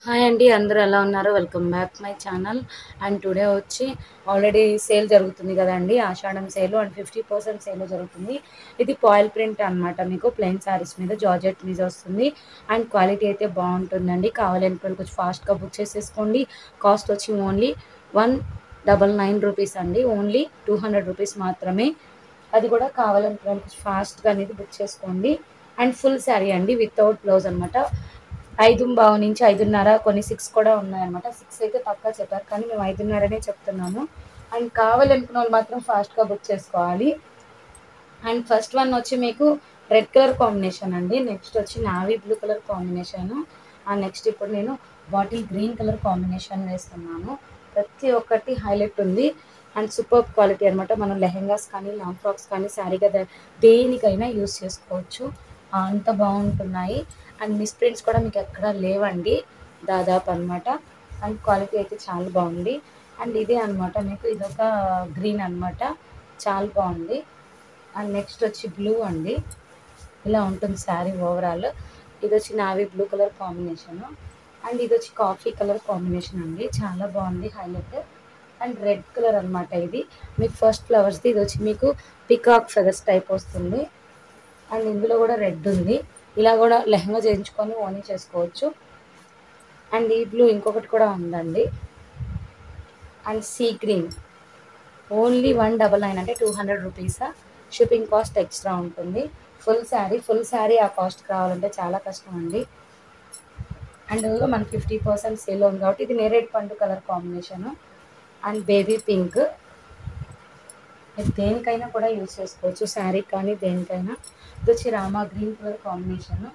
hi అండి అందరూ ఎలా ఉన్నారు welcome back my channel and today వచ్చి ఆల్రెడీ సేల్ జరుగుతుంది కదండి Ashadham sale and fifty percent sale జరుగుతుంది ఇది పాయిల్ ప్రింట్ అన్నమాట మీకు ప్లెయిన్ శారీస్ మీద జార్జెట్ మీద వస్తుంది అండ్ క్వాలిటీ అయితే బాగుంటుందండి కావాలనుకోండి కొంచెం ఫాస్ట్గా బుక్ చేసేసుకోండి కాస్ట్ వచ్చి only one double nine rupees అండి ఓన్లీ టూ హండ్రెడ్ రూపీస్ మాత్రమే అది కూడా కావాలనుకోండి కొంచెం ఫాస్ట్గా అనేది బుక్ చేసుకోండి అండ్ ఫుల్ శారీ అండి వితౌట్ బ్లౌజ్ అనమాట ఐదు బావు నుంచి ఐదున్నర కొన్ని సిక్స్ కూడా ఉన్నాయన్నమాట సిక్స్ అయితే పక్కా చెప్పారు కానీ మేము ఐదున్నరనే చెప్తున్నాము అండ్ కావాలనుకున్న వాళ్ళు మాత్రం ఫాస్ట్గా బుక్ చేసుకోవాలి అండ్ ఫస్ట్ వన్ వచ్చి మీకు రెడ్ కలర్ కాంబినేషన్ అండి నెక్స్ట్ వచ్చి navy blue colour combination and next ఇప్పుడు నేను బాటిల్ గ్రీన్ కలర్ కాంబినేషన్ వేస్తున్నాను ప్రతి ఒక్కటి హైలైట్ ఉంది అండ్ సూపర్ క్వాలిటీ అనమాట మనం లెహెంగాస్ కానీ లాంగ్ ఫ్రాక్స్ కానీ శారీగా దేనికైనా యూస్ చేసుకోవచ్చు అంత బాగుంటున్నాయి అండ్ మిస్ ప్రింట్స్ కూడా మీకు ఎక్కడ లేవండి దాదాపు అనమాట అండ్ క్వాలిటీ అయితే చాలా బాగుంది అండ్ ఇదే అనమాట మీకు ఇదొక గ్రీన్ అనమాట చాలా బాగుంది అండ్ నెక్స్ట్ వచ్చి బ్లూ అండి ఇలా ఉంటుంది శారీ ఓవరాల్ ఇది వచ్చి navy blue colour combination and ఇది వచ్చి కాఫీ కలర్ కాంబినేషన్ అండి చాలా బాగుంది హైలైట్ అండ్ రెడ్ కలర్ అనమాట ఇది మీకు ఫస్ట్ ఫ్లవర్స్ది ఇది వచ్చి మీకు పికాక్ ఫెదర్స్ టైప్ వస్తుంది అండ్ ఇందులో కూడా రెడ్ ఉంది ఇలా కూడా లెహంగా చేయించుకొని ఓనీ చేసుకోవచ్చు అండ్ ఈ బ్లూ ఇంకొకటి కూడా ఉందండి and sea green only one double nine అంటే టూ హండ్రెడ్ రూపీసా షిప్పింగ్ కాస్ట్ ఎక్స్ట్రా ఉంటుంది ఫుల్ శారీ ఫుల్ శారీ ఆ కాస్ట్ కావాలంటే చాలా కష్టం అండి అండ్ మన ఫిఫ్టీ పర్సెంట్ సేల్ ఉంది కాబట్టి ఇది నేరేడ్ పండు colour combination and baby pink మీరు దేనికైనా కూడా యూజ్ చేసుకోవచ్చు శారీ కానీ దేనికైనా ఇది వచ్చి రామా గ్రీన్ కలర్ కాంబినేషన్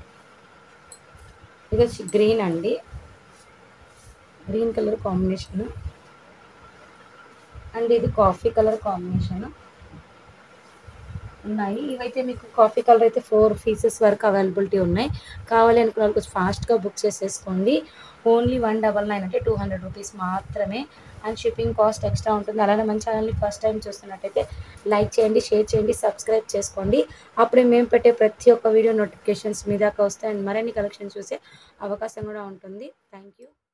ఇది వచ్చి గ్రీన్ అండి గ్రీన్ కలర్ కాంబినేషన్ అండ్ ఇది కాఫీ కలర్ కాంబినేషన్ ఉన్నాయి ఇవైతే మీకు కాఫీ కలర్ అయితే ఫోర్ పీసెస్ వరకు అవైలబిలిటీ ఉన్నాయి కావాలి అనుకున్న వాళ్ళు కొంచెం ఫాస్ట్గా బుక్ చేసేసుకోండి ఓన్లీ వన్ డబల్ నైన్ అంటే టూ హండ్రెడ్ రూపీస్ మాత్రమే అండ్ షిప్పింగ్ కాస్ట్ ఎక్స్ట్రా ఉంటుంది అలానే మన ఛానల్ని ఫస్ట్ టైం చూస్తున్నట్టయితే లైక్ చేయండి షేర్ చేయండి సబ్స్క్రైబ్ చేసుకోండి అప్పుడే మేము పెట్టే ప్రతి ఒక్క వీడియో నోటిఫికేషన్స్ మీ దాకా వస్తాయి అండ్ మరిన్ని కలెక్షన్ చూసే అవకాశం కూడా ఉంటుంది థ్యాంక్ యూ